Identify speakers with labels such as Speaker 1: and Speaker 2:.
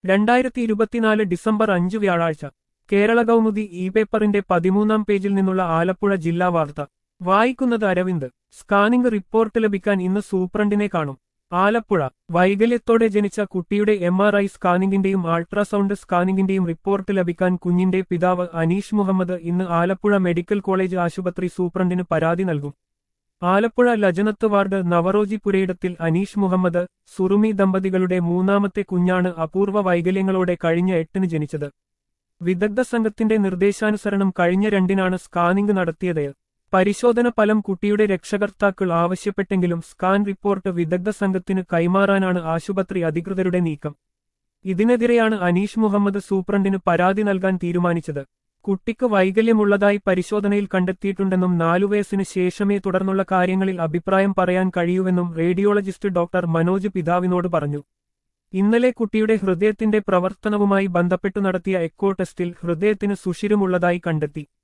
Speaker 1: രണ്ടായിരത്തി ഇരുപത്തിനാല് ഡിസംബർ അഞ്ച് വ്യാഴാഴ്ച കേരള കൗമുദി ഇ പേപ്പറിന്റെ പതിമൂന്നാം പേജിൽ നിന്നുള്ള ആലപ്പുഴ ജില്ലാ വാർത്ത വായിക്കുന്നത് അരവിന്ദ് സ്കാനിംഗ് റിപ്പോർട്ട് ലഭിക്കാൻ ഇന്ന് സൂപ്രണ്ടിനെ കാണും ആലപ്പുഴ വൈകല്യത്തോടെ ജനിച്ച കുട്ടിയുടെ എം ആർ ഐ സ്കാനിംഗിന്റെയും അൾട്രാസൗണ്ട് സ്കാനിംഗിന്റെയും റിപ്പോർട്ട് ലഭിക്കാൻ കുഞ്ഞിന്റെ പിതാവ് അനീഷ് മുഹമ്മദ് ഇന്ന് ആലപ്പുഴ മെഡിക്കൽ കോളേജ് ആശുപത്രി സൂപ്രണ്ടിന് പരാതി നൽകും ആലപ്പുഴ ലജനത്ത് വാർഡ് നവറോജി പുരയിടത്തിൽ അനീഷ് മുഹമ്മദ് സുറുമി ദമ്പതികളുടെ മൂന്നാമത്തെ കുഞ്ഞാണ് അപൂർവ വൈകല്യങ്ങളോടെ കഴിഞ്ഞ എട്ടിന് ജനിച്ചത് വിദഗ്ധ സംഘത്തിന്റെ നിർദ്ദേശാനുസരണം കഴിഞ്ഞ രണ്ടിനാണ് സ്കാനിംഗ് നടത്തിയത് പരിശോധന ഫലം കുട്ടിയുടെ രക്ഷകർത്താക്കൾ ആവശ്യപ്പെട്ടെങ്കിലും സ്കാൻ റിപ്പോർട്ട് വിദഗ്ധ സംഘത്തിന് കൈമാറാനാണ് ആശുപത്രി അധികൃതരുടെ നീക്കം ഇതിനെതിരെയാണ് അനീഷ് മുഹമ്മദ് സൂപ്രണ്ടിന് പരാതി നൽകാൻ തീരുമാനിച്ചത് കുട്ടിക്ക് വൈകല്യമുള്ളതായി പരിശോധനയിൽ കണ്ടെത്തിയിട്ടുണ്ടെന്നും നാലുവയസ്സിന് ശേഷമേ തുടർന്നുള്ള കാര്യങ്ങളിൽ അഭിപ്രായം പറയാൻ കഴിയൂവെന്നും റേഡിയോളജിസ്റ്റ് ഡോക്ടർ മനോജ് പിതാവിനോട് പറഞ്ഞു ഇന്നലെ കുട്ടിയുടെ ഹൃദയത്തിന്റെ പ്രവർത്തനവുമായി ബന്ധപ്പെട്ടു നടത്തിയ എക്കോ ടെസ്റ്റിൽ ഹൃദയത്തിന് സുഷിരമുള്ളതായി കണ്ടെത്തി